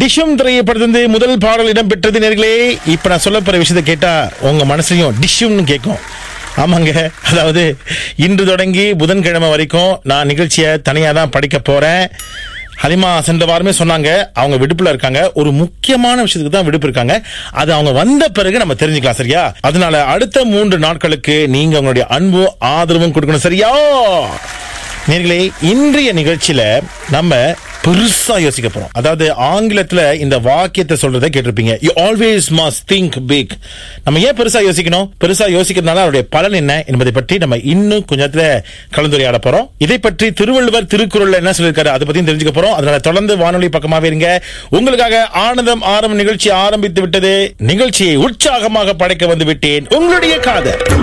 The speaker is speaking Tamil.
டிஷ்ஷும் திரையப்படுத்திருந்து முதல் பாடல் இடம்பெற்றது நேர்களே இப்ப நான் சொல்ல போற விஷயத்தை கேட்டா உங்க மனசுலயும் டிஷ்ஷும்னு கேட்கும் ஆமாங்க அதாவது இன்று தொடங்கி புதன்கிழமை வரைக்கும் நான் நிகழ்ச்சியை தனியா தான் படிக்க போறேன் ஹலிமா சென்ற வாரமே சொன்னாங்க அவங்க விடுப்புல இருக்காங்க ஒரு முக்கியமான விஷயத்துக்கு தான் விடுப்பு இருக்காங்க அது அவங்க வந்த பிறகு நம்ம தெரிஞ்சுக்கலாம் சரியா அதனால அடுத்த மூன்று நாட்களுக்கு நீங்க உங்களுடைய அன்பும் ஆதரவும் கொடுக்கணும் சரியா நேர்களே இன்றைய நிகழ்ச்சியில நம்ம பெருசா யோசிக்க போறோம் அதாவது ஆங்கிலத்துல இந்த வாக்கியத்தை சொல்றதை கேட்டிருப்பீங்க you always must think big நம்ம ஏன் பெருசா யோசிக்கணும் பெருசா யோசிக்கிறதுனால அவருடைய பலன் என்ன என்பதை பற்றி நம்ம இன்னும் கொஞ்சத்துல கலந்துரையாட போறோம் இதை பற்றி திருவள்ளுவர் திருக்குறள்ல என்ன சொல்லியிருக்காரு அதை பத்தியும் தெரிஞ்சுக்க போறோம் அதனால தொடர்ந்து வானொலி பக்கமாவே இருங்க உங்களுக்காக ஆனந்தம் ஆரம்ப நிகழ்ச்சி ஆரம்பித்து விட்டது நிகழ்ச்சியை உற்சாகமாக படைக்க வந்து விட்டேன் உங்களுடைய காதல்